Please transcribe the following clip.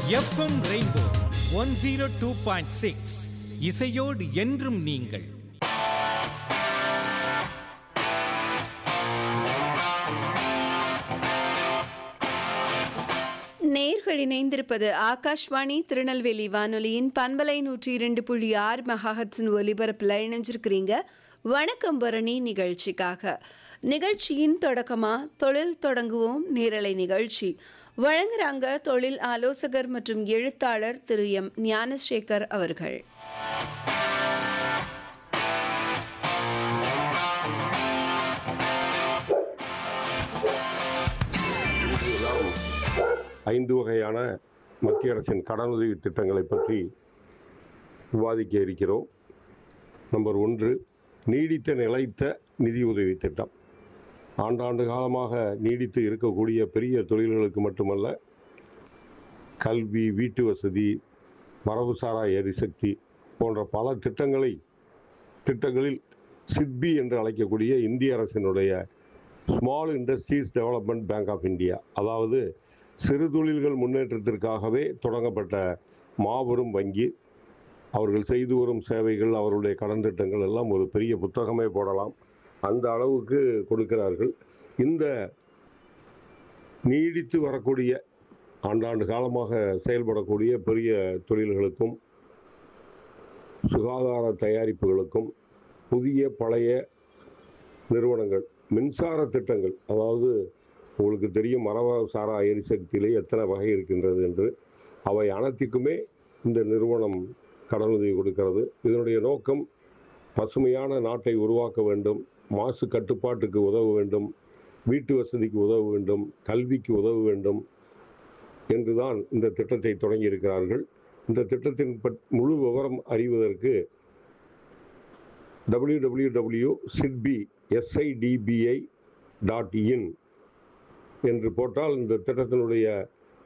FM rainbow one zero two point six இசையோடு என்றும் நீங்கள் நேர்கள் இணைந்திருப்பது ஆகாஷ்வாணி திருநெல்வேலி வானொலியின் பண்பலை நூற்றி இரண்டு புள்ளி ஆறு மெகாஹட்ஸின் ஒலிபரப்பில் இணைஞ்சிருக்கிறீங்க வணக்கம் பரணி நிகழ்ச்சிக்காக நிகழ்ச்சியின் தொடக்கமா தொழில் தொடங்குவோம் நேரலை நிகழ்ச்சி வழங்குறாங்க தொழில் ஆலோசகர் மற்றும் எழுத்தாளர் திரு எம் ஞானசேகர் அவர்கள் நாம் ஐந்து வகையான மத்திய அரசின் கடனுதவி திட்டங்களை பற்றி விவாதிக்க இருக்கிறோம் நம்பர் ஒன்று நீடித்த நிலைத்த நிதியுதவி திட்டம் ஆண்டாண்டு காலமாக நீடித்து இருக்கக்கூடிய பெரிய தொழில்களுக்கு மட்டுமல்ல கல்வி வீட்டு வசதி மரபுசாரா எரிசக்தி போன்ற பல திட்டங்களை திட்டங்களில் சிட்பி என்று அழைக்கக்கூடிய இந்திய அரசினுடைய small industries development bank of India அதாவது சிறு தொழில்கள் முன்னேற்றத்திற்காகவே தொடங்கப்பட்ட மாபெரும் வங்கி அவர்கள் செய்து வரும் சேவைகள் அவருடைய கடன் திட்டங்கள் எல்லாம் ஒரு பெரிய புத்தகமே போடலாம் அந்த அளவுக்கு கொடுக்கிறார்கள் இந்த நீடித்து வரக்கூடிய ஆண்டாண்டு காலமாக செயல்படக்கூடிய பெரிய தொழில்களுக்கும் சுகாதார தயாரிப்புகளுக்கும் புதிய பழைய நிறுவனங்கள் மின்சார திட்டங்கள் அதாவது உங்களுக்கு தெரியும் மரப சாரா எரிசக்தியிலே எத்தனை வகை இருக்கின்றது என்று அவை அனைத்துக்குமே இந்த நிறுவனம் கடனுதவி கொடுக்கிறது இதனுடைய நோக்கம் பசுமையான நாட்டை உருவாக்க வேண்டும் மாசு கட்டுப்பாட்டுக்கு உதவ வேண்டும் வீட்டு வசதிக்கு உதவ வேண்டும் கல்விக்கு உதவ வேண்டும் என்றுதான் இந்த திட்டத்தை தொடங்கியிருக்கிறார்கள் இந்த திட்டத்தின் பட் முழு விவரம் அறிவதற்கு W W W SIDBI SIDBI dot in என்று போட்டால் இந்த திட்டத்தினுடைய